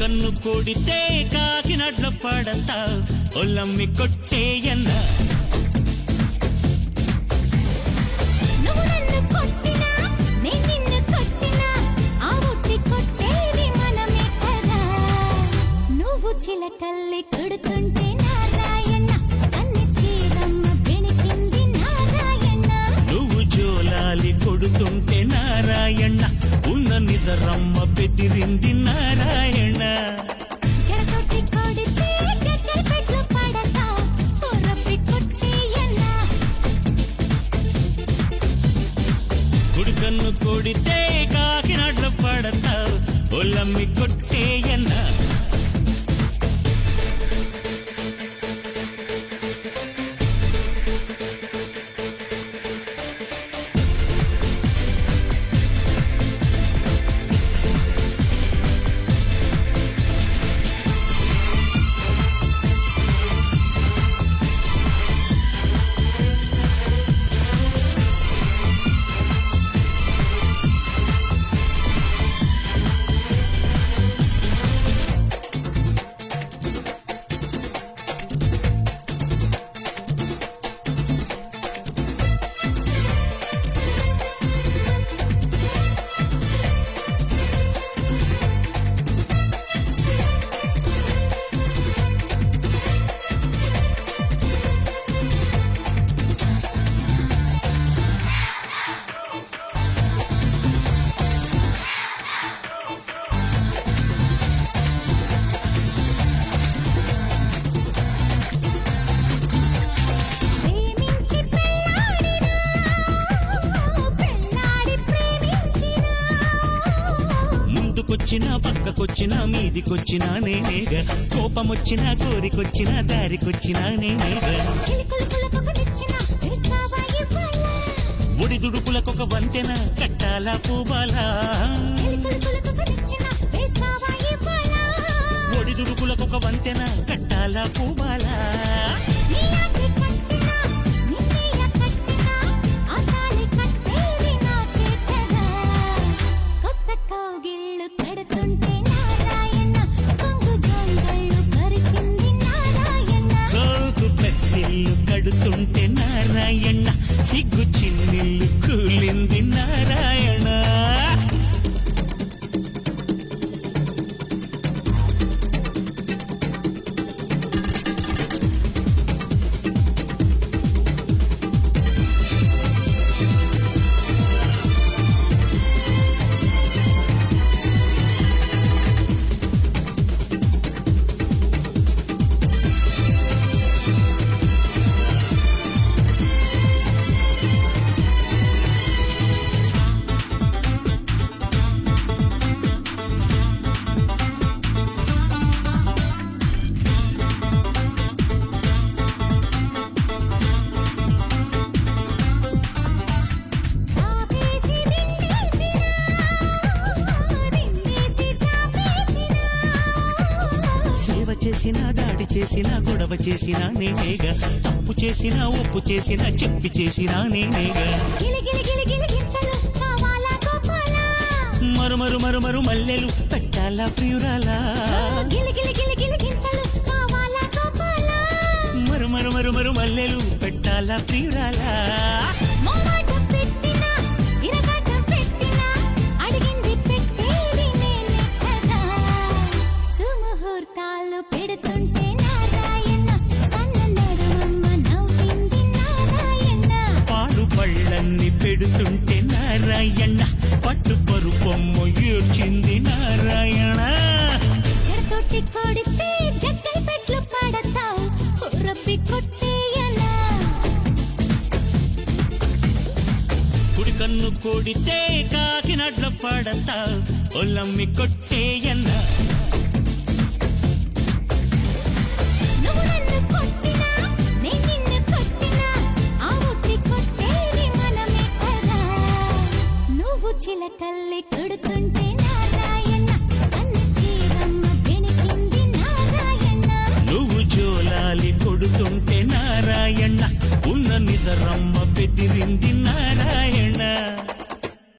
కన్ను కొడితే కాకినడ్ల పడతా ఒల్లమ్మి కొట్టేయన్న నువ్వు నన్ను కొట్టినా నేను నిన్ను కొట్టినా ఆ ఒట్టి కొట్టేది మనమే కదా నువ్వు చిలకల్లి కొడుతుంటే నారాయణ అన్ని చీరమ్మ బెణికింది నారాయణ నువ్వు జోలాలి కొడుతుంటే నారాయణ ఉన్న నిదరమ్మ బెదిరింది నారాయణ జడతోటి కొడితే చక్కెర పెట్లు పడతా రప్పి కొట్టేయన్నా కుడి కన్ను కొడితే కాకినడ్ల పడతా ఒల్లమ్మి కొట్టేయన్న ప్రేమించి పెళ్ళాడినా పెళ్ళాడి ప్రేమించినా ముందుకొచ్చినా పక్కకొచ్చినా మీదికొచ్చినా నేనేగా కోపమొచ్చినా కోరికొచ్చినా దారికొచ్చినా నేనేగా చిలుకులుకులకొక నిచ్చెన వేస్తావా ఇవ్వాలా? ఒడిదుడుకులకొక వంతెన కట్టాలా పూబాలా చిలుకులుకులకొక నిచ్చెన వేస్తావా ఇవ్వాలా? ఒడిదుడుకులకొక వంతెన కట్టాలా పూబాలా నీ అడ్డి కట్టినా, నిన్నయ్య కట్టినా, ఆ తాళి కట్టేది నాకే కదా. కొత్త కౌగిళ్ళు కడుతుంటే నారాయణ, కొంగు గొంగళ్ళు పరిచింది నారాయణ. సోకు పెద్దిల్లు కడుతుంటే నారాయణ సిగ్గు చిన్నిల్లు కూలింది నారాయణ చాపేసి దిండేసినా, దిండేసి చాపేసినా. సేవ చేసినా దాడి చేసినా గొడవ చేసినా నేనేగా తప్పు చేసినా ఒప్పు చేసినా చెప్పి చేసినా నేనేగా గిలి గిలి గిలి గిలి గింతలు కావాలా గోపాలా? మరు మరు మరు మరు మల్లెలు పెట్టాలా ప్రియురాలా గిలి గిలి గిలి గిలి గింతలు కావాలా గోపాలా? మరు మరు మరు మరు మల్లెలు పెట్టాలా ప్రియురాలా మొమాట పెట్టినా, ఇరగట పెట్టినా, అడిగింది పెట్టేది నేనే కదా. సుముహూర్తాలు పెడుతుంటే నారాయణ, సన్న నడుమమ్మ నవ్వింది నారాయణ. పాడు పళ్ళన్ని పెడుతుంటే నారాయణ పట్టు పరుపొమ్మ ఏడ్చింది నారాయణ జడతోటి కొడితే జక్కై పెట్లు పడతావు రబ్బి కొట్టేయనా కుడి కన్ను కొడితే కాకినడ్ల పడతా ఒల్లమ్మి కొట్టేయన్న నువ్వు నన్ను కొట్టినా నేను నిన్ను కొట్టినా ఆ ఒట్టి కొట్టేది మనమే కదా నువ్వు చిలకల్లి కొడుతుంటే